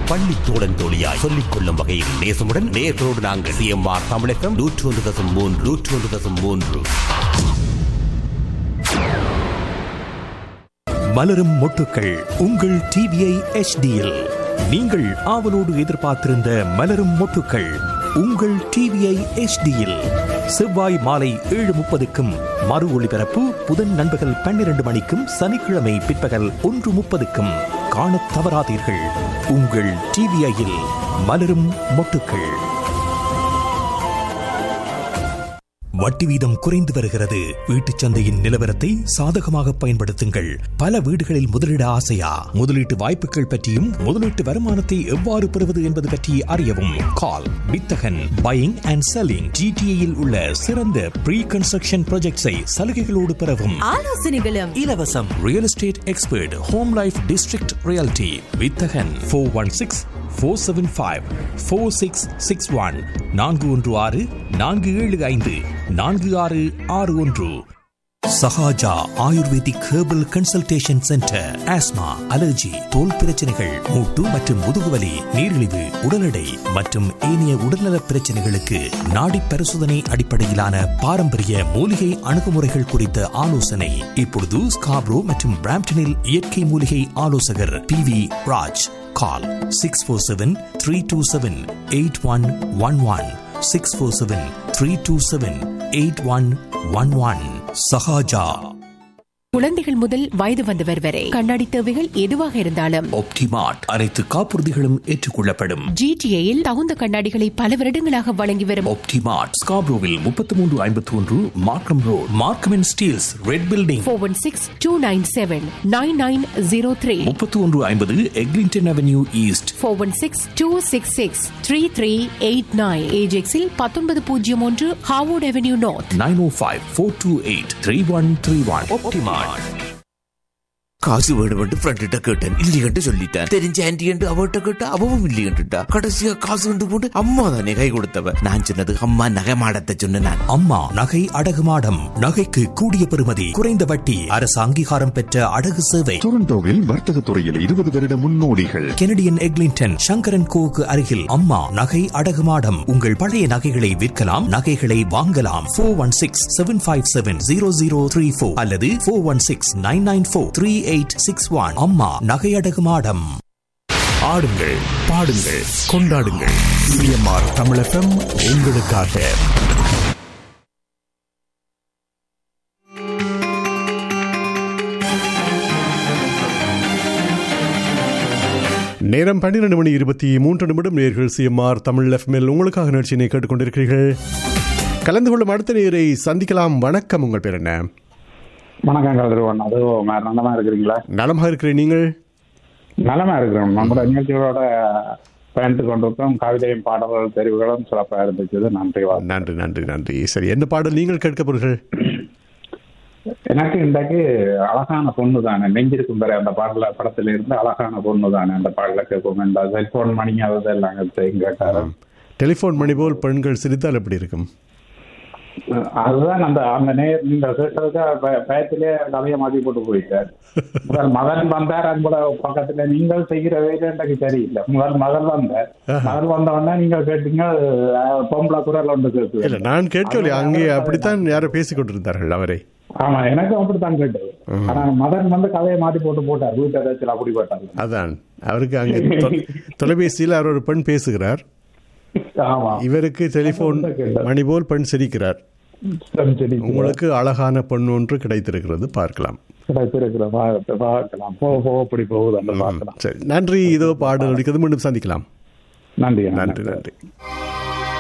பள்ளி தோழன் தோழியாய் சொல்லிக் கொள்ளும் வகையில் நேசமுடன் நேர்களோடு நாங்கள் சிஎம்ஆர் தமிழகம் நூற்றி ஒன்று தசம் மூன்று நூற்றி ஒன்று தசம் மூன்று மலரும் மொட்டுக்கள் உங்கள் டிவிஐ எச்டியில் நீங்கள் ஆவலோடு எதிர்பார்த்திருந்த மலரும் மொட்டுக்கள் உங்கள் டிவிஐ எச்டியில் செவ்வாய் மாலை ஏழு முப்பதுக்கும் மறு ஒளிபரப்பு புதன் நண்பகல் பன்னிரண்டு மணிக்கும் சனிக்கிழமை பிற்பகல் ஒன்று முப்பதுக்கும் காணத் தவறாதீர்கள் உங்கள் டிவிஐயில் மலரும் மொட்டுக்கள் வட்டி வீதம் குறைந்து வருகிறது வீட்டுச் சந்தையின் நிலவரத்தை சாதகமாக பயன்படுத்துங்கள் பல வீடுகளில் முதலீட ஆசையா முதலீட்டு வாய்ப்புகள் பற்றியும் முதலீட்டு வருமானத்தை எவ்வாறு பெறுவது என்பது பற்றி அறியவும் கால் வித்தகன் பையிங் அண்ட் செல்லிங் ஜிடிஏயில் உள்ள சிறந்த ப்ரீ கன்ஸ்ட்ரக்ஷன் ப்ராஜெக்ட்ஸை சலுகைகளோடு பெறவும் ஆலோசனைகளும் இலவசம் real estate expert home life district reality வித்தகன் four one six four seven five four six six one நான்கு ஒன்று ஆறு நான்கு ஏழு ஐந்து நான்கு ஆறு ஆறு ஒன்று Sahaja Ayurvedic herbal consultation centre asthma allergy தோல் பிரச்சனைகள் மூட்டு மற்றும் முதுகுவலி நீரிழிவு உடல் எடை மற்றும் ஏனைய உடல்நலப் பிரச்சனைகளுக்கு நாடி பரிசோதனை அடிப்படையிலான பாரம்பரிய மூலிகை அணுகுமுறைகள் குறித்த ஆலோசனை இப்பொழுது ஸ்காப்ரோ மற்றும் பிராம்டனில் இயற்கை மூலிகை ஆலோசகர் B V Raj call six four seven three two seven eight one one one six four seven three two seven eight one one one சஹாஜா குழந்தைகள் முதல் வயது வந்தவர் வரை கண்ணாடி தேவைகள் எதுவாக இருந்தாலும் ஒப்டிமார்ட் அனைத்து காப்புறுதிகளும் ஏற்றுக்கொள்ளப்படும் ஜிடிஏயில் தகுந்த கண்ணாடிகளை பல வருடங்களாக வழங்கி வரும் ஒப்டிமார்ட் ஸ்காப்ரோவில் முப்பத்தி மூன்று ஐம்பத்தி ஒன்று Markham road Markham and Steeles red building four one six two nine seven nine nine zero three முப்பத்தி ஒன்று ஐம்பது Eglinton avenue east four one six two six six three three eight nine ஏஜெக்ஸில் பத்தொன்பது பூஜ்ஜியம் ஒன்று Harvard avenue north nine oh five four two eight three one three one Optimart காசு வேணுமென்று ஃப்ரெண்ட்ட கேட்டேன் இல்லையென்று சொல்லிட்டேன் தெரிஞ்ச ஆன்டி என்று அவட்ட கேட்டா அவவும் இல்லையென்றுட்டா கடைசியா காசு கொண்டு போட்டு அம்மா தானே கை கொடுத்தவ நான் சொன்னது அம்மா நகைமாடத்தை சொன்ன நான் அம்மா நகை அடகு மாடம் நகைக்கு கூடிய பெறுமதி குறைந்த வட்டி அரசு அங்கீகாரம் பெற்ற அடகு சேவை டொரண்டோவில் வர்த்தக துறையில் இருபது வருட முன்னோடிகள் கெனடியன் எக்லிங்டன் சங்கரன் கோவுக்கு அருகில் அம்மா நகை அடகு மாடம் உங்கள் பழைய நகைகளை விற்கலாம் நகைகளை வாங்கலாம் four one six seven five seven zero zero three four அல்லது four one six nine nine four three eight six one அம்மா நகை அடகு மாடம் ஆடுங்கள் பாடுங்கள் கொண்டாடுங்கள் சிஎம்ஆர் தமிழகம் உங்களுக்காக நேரம் பன்னிரண்டு மணி இருபத்தி மூன்று நிமிடம் நேர்கள் சிஎம்ஆர் தமிழ் எஃப்எம்எல் உங்களுக்காக நிகழ்ச்சியினை கேட்டுக்கொண்டிருக்கிறீர்கள் கலந்து கொள்ளும் அடுத்த நேரை சந்திக்கலாம் வணக்கம் உங்கள் பேர் என்ன வணக்கம் கதிரவன் அது நலமா இருக்கிறீங்களா நலமாக இருக்கிறேன் நீங்கள் நலமா இருக்கிறோம் நம்மளோட நிகழ்ச்சிகளோட பயணித்து கொண்டிருக்கோம் கவிதையும் பாடல்கள் தெரிவுகளும் சிறப்பாக இருந்துச்சு நன்றி வாழ்த்து. நன்றி நன்றி நன்றி சரி எந்த பாடல் நீங்கள் கேட்க போறீர்கள் எனக்கு இன்றைக்கு அழகான பொண்ணு தானே நெஞ்சிருக்கும் பெற அந்த பாடல படத்துல இருந்து அழகான பொண்ணு தானே அந்த பாடல கேட்போம் இந்த செல்போன் மணி அதெல்லாம் கேட்டாரு டெலிஃபோன் மணி போல் பெண்கள் சிரித்தால் எப்படி இருக்கும் அதுதான் அந்த அந்த நே நீங்க கேட்டதுக்கு ப- பயத்திலே கதையை மாத்தி போட்டு போயிட்டார் முதல் மகன் வந்தார் அன்போட பக்கத்துல நீங்கள் செய்கிற வேலை எனக்கு தெரியல முதல் மகள் வந்தார் மகள் வந்த உடனே நீங்க கேட்டீங்க அஹ், பொம்பளை குரல் ஒன்று இல்ல கேட்கு நான் கேட்கவில்லை அங்கே அப்படித்தான் யாரோ பேசிக் கொண்டிருந்தார்கள் அவரை ஆமா எனக்கும் அப்படித்தான் கேட்டது ஆனா மதன் வந்து கதையை மாத்தி போட்டு போட்டார் வீட்டு ஏதாச்சும் அப்படி போட்டார் அதான் அவருக்கு அங்கே தொ- தொலைபேசியில் அவர் ஒரு பெண் பேசுகிறார் ஆமா இவருக்கு டெலிபோன் மணி போல் பெண் சிரிக்கிறார் சரி, சரி உங்களுக்கு அழகான பெண் ஒன்று கிடைத்திருக்கிறது பார்க்கலாம் கிடைத்திருக்கிற பா- பார்க்கலாம் போக போக அப்படி போகுது அந்த பார்க்கலாம் சரி நன்றி இதோ பாடல் அளிக்கிறது மீண்டும் சந்திக்கலாம் நன்றி நன்றி நன்றி